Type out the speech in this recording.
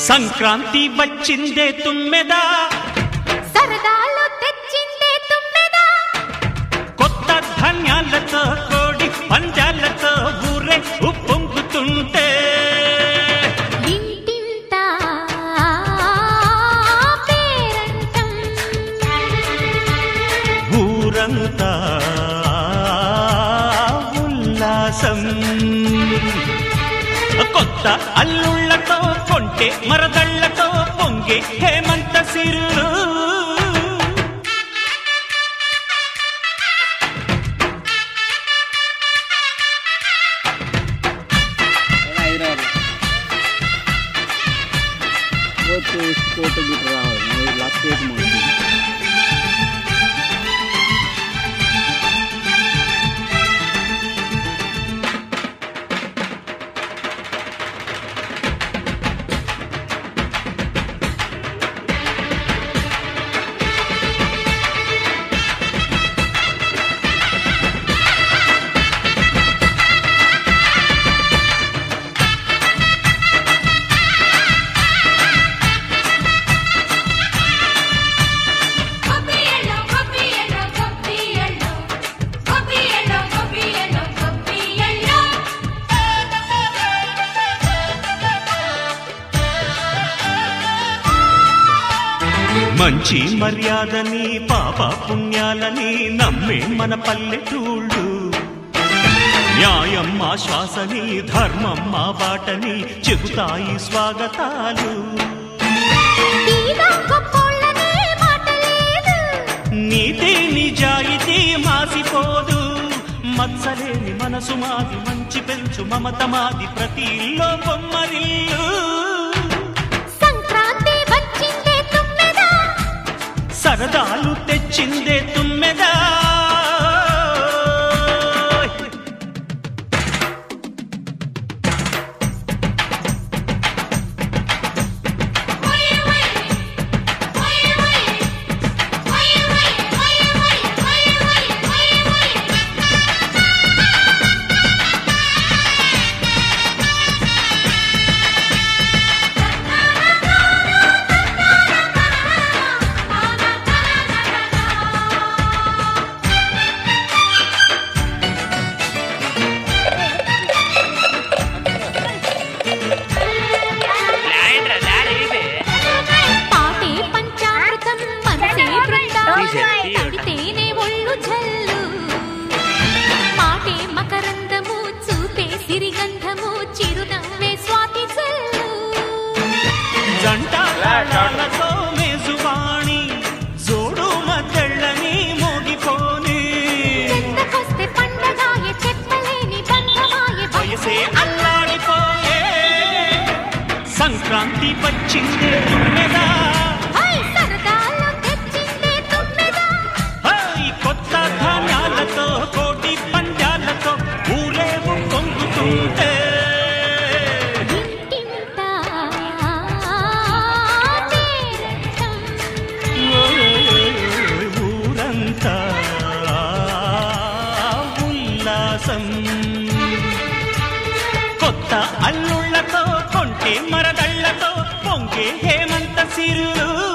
సంక్రాంతి వచ్చిందే తుమ్మెదా సరదాలో తెచ్చిందే తుమ్మెదా కొత్త ధాన్యాలతో కోడి పంజాలతో ఊరే ఉప్పొంగుతుంటే ఇంటింటా పేరంటం ఊరంతా ఉల్లాసం కొత్త అల్లుళ్ళతో కొంటే మరదళ్ళతో పొంగే హేమంత సిరులు హైదరాబాద్ పోతే కోట గిట్ట రావాలి లాస్ట్ ఎయిట్ మంత్స్ గొప్పియలో గొప్పియలో గొప్పియలో గొప్పియలో గొప్పియలో గొప్పియలో మంచి మర్యాదని పాప పుణ్యాలని నమ్మే మన పల్లెటూళ్ళు న్యాయం మా శ్వాసని ధర్మం మా బాటని చెబుతాయి స్వాగతాలు తీదా గొప్పోళ్ళనే మాట లేదు నీతి నిజాయితీ మాసిపోదు మత్సలేని మనసు మాది మంచి పెంచు మమత మాది ప్రతి ఇల్లో బొమ్మరిల్లు సంక్రాంతి వచ్చిందే తుమ్మెదా సరదాలు తెచ్చిందే తుమ్మెదా పాటే పంచామృతం మనసే బృందావనం తాగితేనే ఒళ్ళు జల్లు పాటే మకరందము చూపే సిరిగంధము చిరునవ్వే స్వాతి జల్లు జంట తాళాలతో మేజువాణి జోడు మద్దళ్ళని మోగిపోని చెంతకొస్తే పండగాయ చెప్పలేని బంధమాయ వయసే అల్లాడిపోయే సంక్రాంతి వచ్చిందే తుమ్మెదా హై సరదాలో తెచ్చిందే తుమ్మెదా హై కొత్త ధాన్యాలతో కోటి పంజాలతో ఊరేగు పొంగుతుంటే ఇంటింటా పేరంటం ఊరంతా ఉల్లాసం కొత్త అల్లుళ్ళతో కొంటే మరదళ్ళతో పొంగే హేమంత సిరులు